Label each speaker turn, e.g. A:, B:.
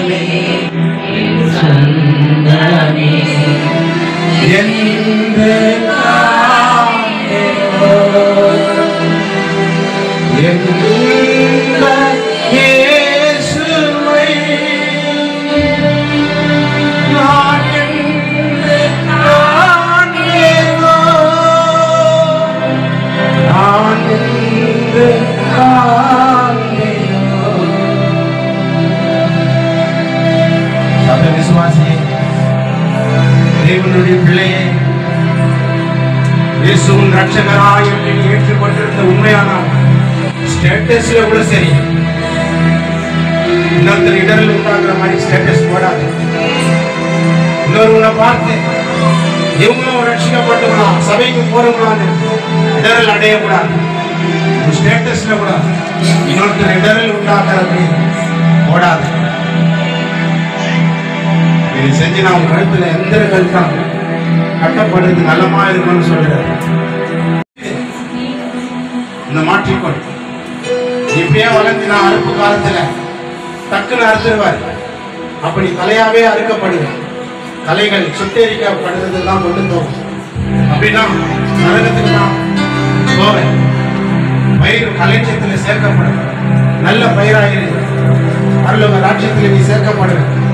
A: சொந்தமே சொந்தமே என்று காண்கிறோ. என் இன்ப இயேசுவை நான் என்று காண்கிறோ. நான் என்று காண்கிறோ. சபை விசுவாசியே தேவனுடைய பிள்ளையே இயேசுவின் ரட்சகராய் என்று நீ ஏற்றுக்கொண்டிருந்த உண்மையான ஸ்டேட்டஸ்ல கூட சரி இன்னொருத்தர் இடரில் உண்டாக்குற மாதிரி ஸ்டேட்டஸ் போடாது இன்னொருவனை பார்த்து இவங்களும் ரட்சிக்கப்பட்டவங்களா சபைக்கு போறவங்களான்னு இடரல் அடையக்கூடாது ஸ்டேட்டஸ்ல கூட இன்னொருத்தர் இடரில் உண்டாக்குறபடி போடாது இது செஞ்சு நான் உங்க கழுத்துல எந்திரங்கள் தான் கட்டப்படுறது நல்லமா இருக்கும்னு சொல்றாரு இந்த மாற்றிக்கொள் இப்பயே வளர்ந்து நான் அறுப்பு காலத்துல டக்குன்னு அறுத்துருவார் அப்படி தலையாவே அறுக்கப்படுவேன் கலைகள் சுட்டெரிக்கப்படுறது தான் கொண்டு போகும் அப்படின்னா நரகத்துக்கு நான் போவேன் பயிர் கலைச்சத்துல சேர்க்கப்படும் நல்ல பயிராயிரு அருளவ ராட்சியத்தில் நீ சேர்க்கப்படுவேன்